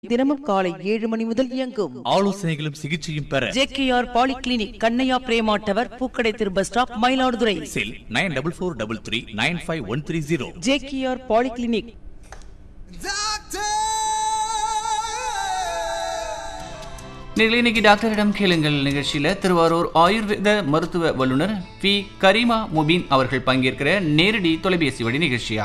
தினமும் காலை ஏழு மணி முதல் இயங்கும் ஆலோசனைகளும் சிகிச்சையும் பெற ஜேகேஆர் பாலிகிளினிக் கண்ணையா பிரேமாட்டவர் பூக்கடை திரு bus stop Mayiladuthurai cell nine double four double three nine five one three zero JKR polyclinic நீங்கள் இன்னைக்கு டாக்டரிடம் கேளுங்கள் நிகழ்ச்சியில் திருவாரூர் ஆயுர்வேத மருத்துவ வல்லுநர் பி கரீமா முபீன் அவர்கள் பங்கேற்கிற நேரடி தொலைபேசி வழி நிகழ்ச்சியா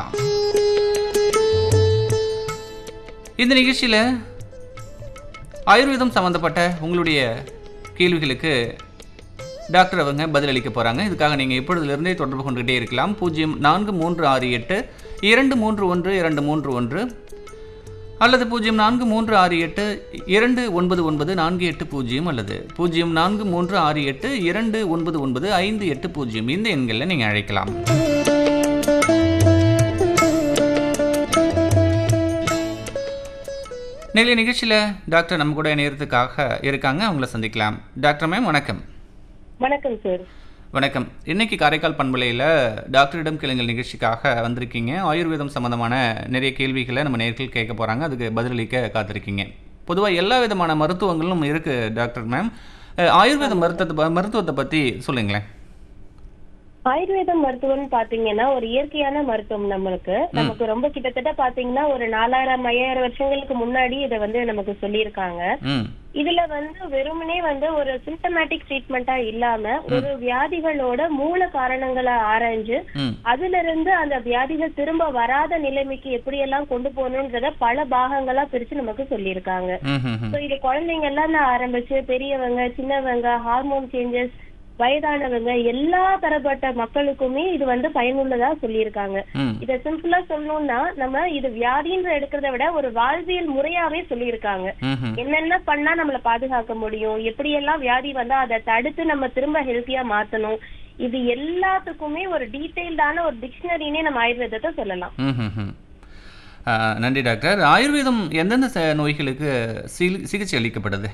இந்த நிகழ்ச்சியில் ஆயுர்வேதம் சம்மந்தப்பட்ட உங்களுடைய கேள்விகளுக்கு டாக்டர் அவங்க பதிலளிக்க போகிறாங்க இதுக்காக நீங்கள் இப்பொழுதிலிருந்தே தொடர்பு கொண்டுகிட்டே இருக்கலாம் பூஜ்ஜியம் நான்கு மூன்று ஆறு எட்டு இரண்டு மூன்று ஒன்று இரண்டு மூன்று ஒன்று அல்லது பூஜ்ஜியம் நான்கு மூன்று ஆறு எட்டு இரண்டு ஒன்பது ஒன்பது நான்கு எட்டு பூஜ்ஜியம் அல்லது பூஜ்ஜியம் நான்கு மூன்று ஆறு எட்டு இரண்டு ஒன்பது ஒன்பது ஐந்து எட்டு பூஜ்ஜியம் இந்த எண்களில் நீங்கள் அழைக்கலாம் நெல்லை நிகழ்ச்சியில் டாக்டர் நம்ம கூட இணையறதுக்காக இருக்காங்க அவங்கள சந்திக்கலாம் டாக்டர் மேம் வணக்கம் வணக்கம் சார் வணக்கம் இன்னைக்கு காரைக்கால் பண்பலையில் டாக்டரிடம் கேளுங்கள் நிகழ்ச்சிக்காக வந்திருக்கீங்க ஆயுர்வேதம் சம்பந்தமான நிறைய கேள்விகளை நம்ம நேர்கள் கேட்க போகிறாங்க அதுக்கு பதிலளிக்க காத்திருக்கீங்க பொதுவாக எல்லா விதமான மருத்துவங்களும் இருக்குது டாக்டர் மேம் அஹ், ஆயுர்வேத மருத்துவத்தை மருத்துவத்தை பற்றி சொல்லுங்களேன் ஆயுர்வேதம் மருத்துவம்னு பாத்தீங்கன்னா ஒரு இயற்கையான மருத்துவம் நம்மளுக்கு நமக்கு ரொம்ப கிட்டத்தட்ட பாத்தீங்கன்னா ஒரு நாலாயிரம் ஐயாயிரம் வருஷங்களுக்கு முன்னாடி இதை வந்து நமக்கு சொல்லியிருக்காங்க ம் இதுல வந்து வெறுமனே வந்து ஒரு சிம்டமேட்டிக் ட்ரீட்மெண்டா இல்லாம ஒரு வியாதிகளோட மூல காரணங்களை ஆராய்ஞ்சு ம் அதுல இருந்து அந்த வியாதிகள் திரும்ப வராத நிலைமைக்கு எப்படியெல்லாம் கொண்டு போகணுன்றத பல பாகங்களா பிரிச்சு நமக்கு சொல்லியிருக்காங்க ம் ம் ம் சோ இது குழந்தைங்க எல்லாம் ஆரம்பிச்சு பெரியவங்க சின்னவங்க ஹார்மோன் சேஞ்சஸ் வயதானவங்க எல்லா தரப்பட்ட மக்களுக்குமே இது வந்து பயனுள்ளதா சொல்லியிருக்காங்க ம் இத சிம்பிளா சொல்லணும்னா நம்ம இது வியாதின்ற எடுக்கிறத விட ஒரு வாழ்வியல் முறையாவே சொல்லியிருக்காங்க ம் ம் என்னென்ன பண்ணா நம்மள பாதுகாக்க முடியும் எப்படியெல்லாம் வியாதி வந்தா அதை தடுத்து நம்ம திரும்ப ஹெல்த்தியா மாத்தணும் இது எல்லாத்துக்குமே ஒரு டீடைல்டான ஒரு டிக்ஷனரினே நம்ம ஆயுர்வேதத்தை சொல்லலாம் ம் ம் ம் ஆ, நன்றி டாக்டர் ஆயுர்வேதம் எந்தெந்த ச- நோய்களுக்கு சிகி- சிகிச்சை அளிக்கப்படுது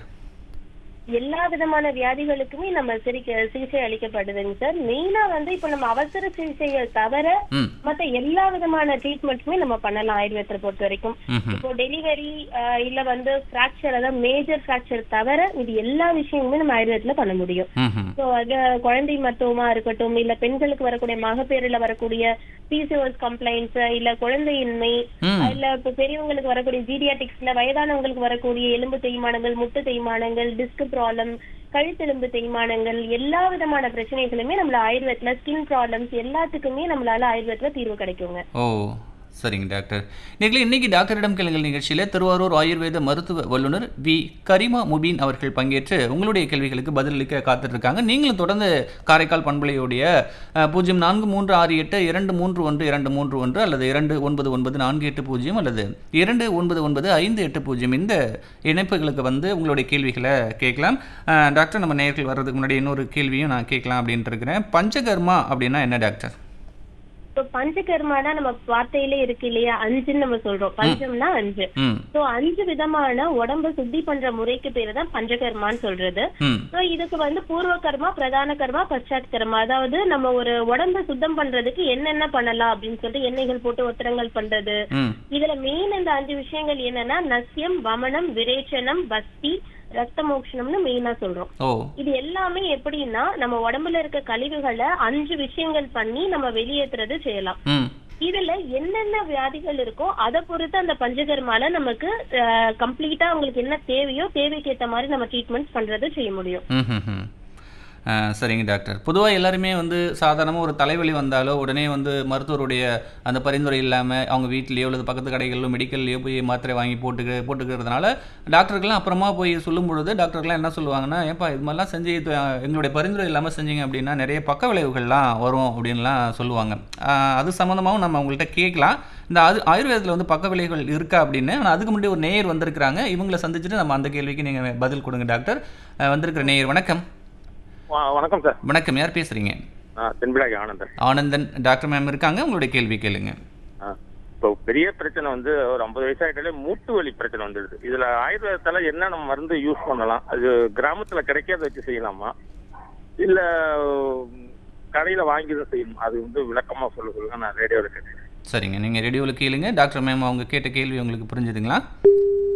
எல்லா விதமான வியாதிகளுக்குமே நம்ம சிரிக்க சிகிச்சை அளிக்கப்படுதுங்க சார் மெயினா வந்து இப்ப நம்ம அவசர சிகிச்சைகள் தவிர ம் மத்த எல்லா விதமான ட்ரீட்மெண்ட்ஸுமே நம்ம பண்ணலாம் ஆயுர்வேதத்தை பொறுத்த வரைக்கும் ம் ம் இப்போ டெலிவரி இல்ல வந்து ஃபிராக்சர் அதாவது மேஜர் ஃபிராக்சர் தவிர இது எல்லா விஷயமுமே நம்ம ஆயுர்வேதத்துல பண்ண முடியும் ம் ம் ஸோ அது குழந்தை மருத்துவமா இருக்கட்டும் இல்ல பெண்களுக்கு வரக்கூடிய மகப்பேறுல வரக்கூடிய பிசிஓஎஸ் கம்ப்ளைண்ட்ஸ் இல்ல குழந்தையின்மை ம் இல்ல இப்ப பெரியவங்களுக்கு வரக்கூடிய ஜீடியாட்டிக்ஸ்ல வயதானவங்களுக்கு வரக்கூடிய எலும்பு தேய்மானங்கள் முட்டு தேய்மானங்கள் டிஸ்க் ப்ராப்ளம் கழுத்தெலும்பு தேய்மானங்கள் எல்லா விதமான பிரச்சனைகளுமே நம்மள ஆயுர்வேதத்துல ஸ்கின் ப்ராப்ளம்ஸ் எல்லாத்துக்குமே நம்மளால ஆயுர்வேதத்துல தீர்வு கிடைக்குங்க ஓ சரிங்க டாக்டர் நீங்களே இன்னைக்கு டாக்டரிடம் கேளுங்கள் நிகழ்ச்சியில் திருவாரூர் ஆயுர்வேத மருத்துவ வல்லுநர் வி கரிமா முபீன் அவர்கள் பங்கேற்று உங்களுடைய கேள்விகளுக்கு பதிலளிக்க காத்துட்டு இருக்காங்க நீங்களும் தொடர்ந்து காரைக்கால் பண்பலையுடைய அஹ், பூஜ்ஜியம் நான்கு மூன்று ஆறு எட்டு இரண்டு மூன்று ஒன்று இரண்டு மூன்று ஒன்று அல்லது இரண்டு ஒன்பது ஒன்பது நான்கு எட்டு பூஜ்ஜியம் அல்லது இரண்டு ஒன்பது ஒன்பது ஐந்து எட்டு பூஜ்ஜியம் இந்த இணைப்புகளுக்கு வந்து உங்களுடைய கேள்விகளை கேட்கலாம் அஹ், டாக்டர் நம்ம நேர்கள் வர்றதுக்கு முன்னாடி இன்னொரு கேள்வியும் நான் கேட்கலாம் அப்படின்ட்டு இருக்கிறேன் பஞ்சகர்மா அப்படின்னா என்ன டாக்டர் இப்போ பஞ்சகர்மானா நம்ம வார்த்தையிலே இருக்கு இல்லையா அஞ்சுன்னு நம்ம சொல்றோம் பஞ்சம்னா அஞ்சு ம் சோ அஞ்சு விதமான உடம்ப சுத்தி பண்ற முறைக்கு பேரு தான் பஞ்சகர்மான்னு சொல்றது ம் சோ இதுக்கு வந்து பூர்வ கர்மா பிரதான கர்மா பச்சாத் கர்மா அதாவது நம்ம ஒரு உடம்ப சுத்தம் பண்றதுக்கு என்னென்ன பண்ணலாம் அப்படின்னு சொல்லிட்டு எண்ணெய்கள் போட்டு ஒத்திரங்கள் பண்றது ம் இதுல மெயின் இந்த அஞ்சு விஷயங்கள் என்னன்னா நசியம் வமனம் விரேச்சனம் பஸ்தி ரத்த மோக்ஷனம்னு மெயினா சொல்றோம் ஓ இது எல்லாமே எப்படின்னா நம்ம உடம்புல இருக்க கழிவுகளை அஞ்சு விஷயங்கள் பண்ணி நம்ம வெளியேற்றுறது செய்யலாம் ம் இதுல என்னென்ன வியாதிகள் இருக்கோ அதை பொறுத்து அந்த பஞ்சகர்மால நமக்கு கம்ப்ளீட்டா உங்களுக்கு என்ன தேவையோ தேவைக்கு ஏத்த மாதிரி நம்ம ட்ரீட்மெண்ட் பண்றது செய்ய முடியும் ம் ம், ம். ஆ, சரிங்க டாக்டர் பொதுவாக எல்லாருமே வந்து சாதாரணமாக ஒரு தலைவலி வந்தாலோ உடனே வந்து மருத்துவருடைய அந்த பரிந்துரை இல்லாமல் அவங்க வீட்லேயோ அல்லது பக்கத்து கடைகளிலோ மெடிக்கல்லையோ போய் மாத்திரை வாங்கி போட்டுக்க போட்டுக்கிறதுனால டாக்டர்கள்லாம் அப்புறமா போய் சொல்லும் பொழுது டாக்டர்கள்லாம் என்ன சொல்லுவாங்கன்னா ஏப்பா இது மாதிரிலாம் செஞ்சு இது, எங்களுடைய பரிந்துரை இல்லாமல் செஞ்சீங்க அப்படின்னா நிறைய பக்க விளைவுகள்லாம் வரும் அப்படின்லாம் சொல்லுவாங்க ஆ, அது சம்மந்தமாகவும் நம்ம அவங்கள்ட்ட கேட்கலாம் இந்த அது ஆயுர்வேதத்தில் வந்து பக்க விளைவுகள் இருக்கா அப்படின்னு ஆனால் அதுக்கு முன்னாடி ஒரு நேயர் வந்திருக்கிறாங்க இவங்களை சந்திச்சுட்டு நம்ம அந்த கேள்விக்கு நீங்கள் பதில் கொடுங்க டாக்டர் ஆ, வந்திருக்கிற நேயர் வணக்கம் வ- வணக்கம் சார் வணக்கம் யார் பேசுறீங்க நான் தென்பிடாகி ஆனந்தன் ஆனந்தன் டாக்டர் மேம் இருக்காங்க உங்களுடைய கேள்வி கேளுங்க ஆ. இப்போ பெரிய பிரச்சனை வந்து ஒரு ஐம்பது வயசாயிட்டாலே மூட்டு வலி பிரச்சனை வந்துடுது இதுல ஆயுர்வேதத்தால என்னென்ன மருந்து யூஸ் பண்ணலாம் அது கிராமத்துல கிடைக்காத வச்சு செய்யலாமா இல்ல உம், கடையில வாங்கி தான் செய்யணும் அது வந்து விளக்கமா சொல்ல சொல்லுங்க நான் ரேடியோவில் கேட்குறேன் சரிங்க நீங்கள் ரேடியோவில் கேளுங்க டாக்டர் மேம் அவங்க கேட்ட கேள்வி உங்களுக்கு புரிஞ்சுதுங்களா